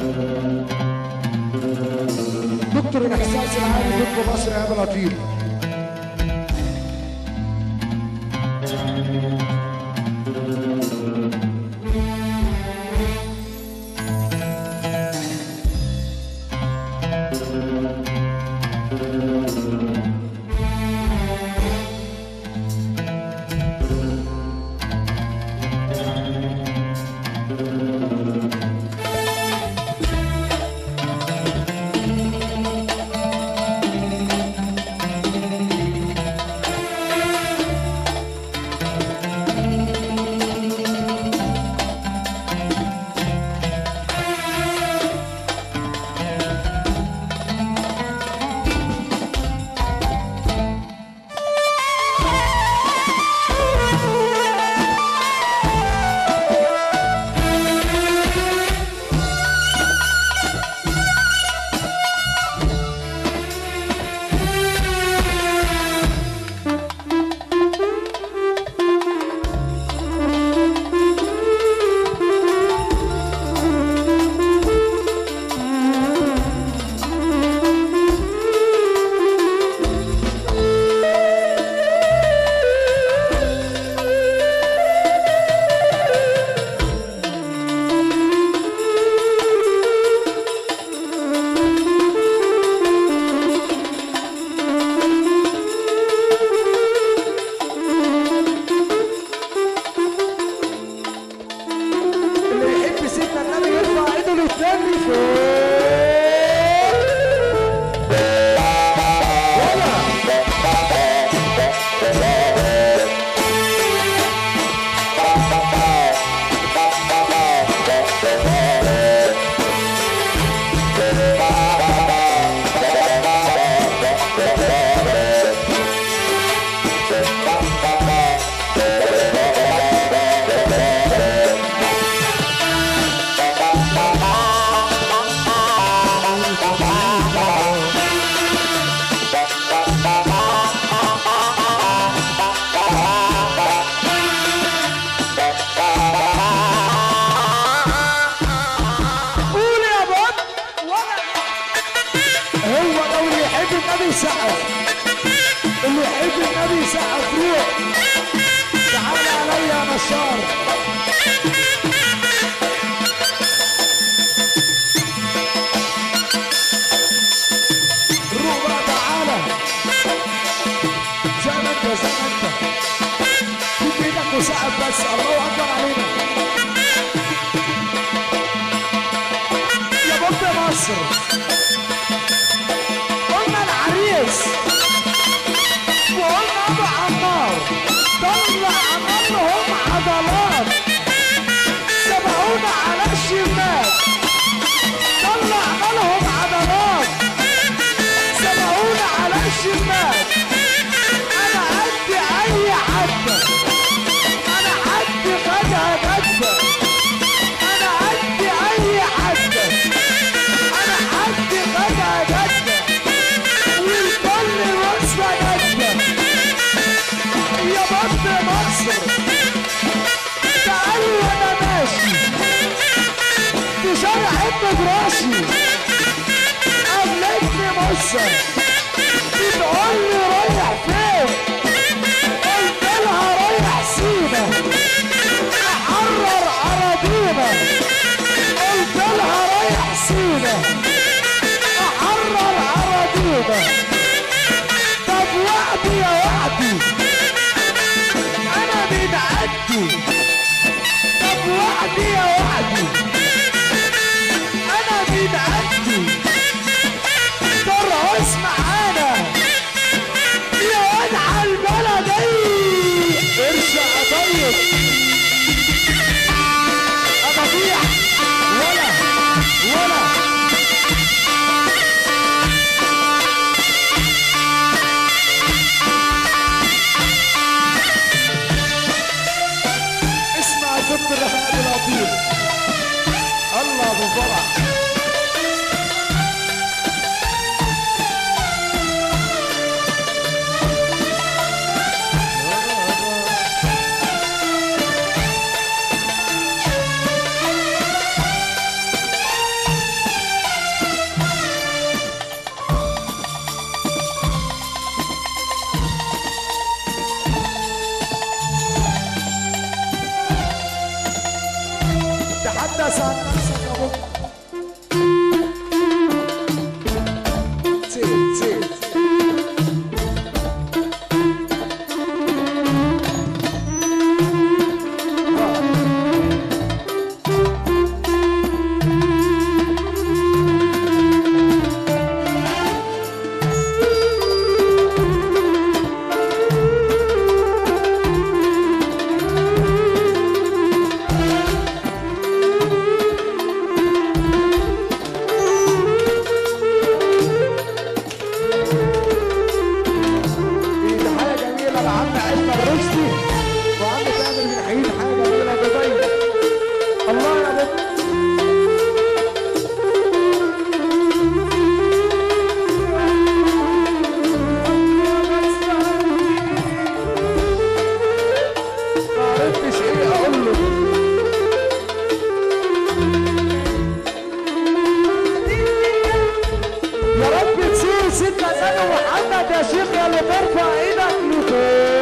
دكتور الاحساس العالي دكتور مصر ايهاب العطيل اللي يحب سيدنا النبي يرفع ايده للتاني فوق ولا قول يا باب ولا هو لو اللي يحب النبي يسقف اللي يحب النبي يسقف روح تعال عليا يا نشار روح بقى تعالى زي ما انت زي ما انت شوف ايدك وسقف بس الله اكبر علينا يا باب مصر قلنا العريس وقلنا ابو عمار طلع عمالهم عضلات سبقونا على الشمال طلع عمالهم عضلات سبقونا على الشمال انا عدي اي عدة انا عدي غدا غدا انا عدي اي عدة انا عدي غدا غدا والكل وصفة غدا يا بط مصر تعال وانا ماشي في شارع ابن راسي قابلتني مصر بتقول لي رايح فين قلت لها رايح سينا احرر اراضينا قلت لها رايح سينا احرر اراضينا طب وعدي يا وعدي انا بتعدي طب وعدي يا وعدي انا بتعدي ترقص معانا يا واد على البلدي ارجع طيب انا ضيع ولا ولا النبي محمد يا شيخ يا اللي ترفع ايدك لفوق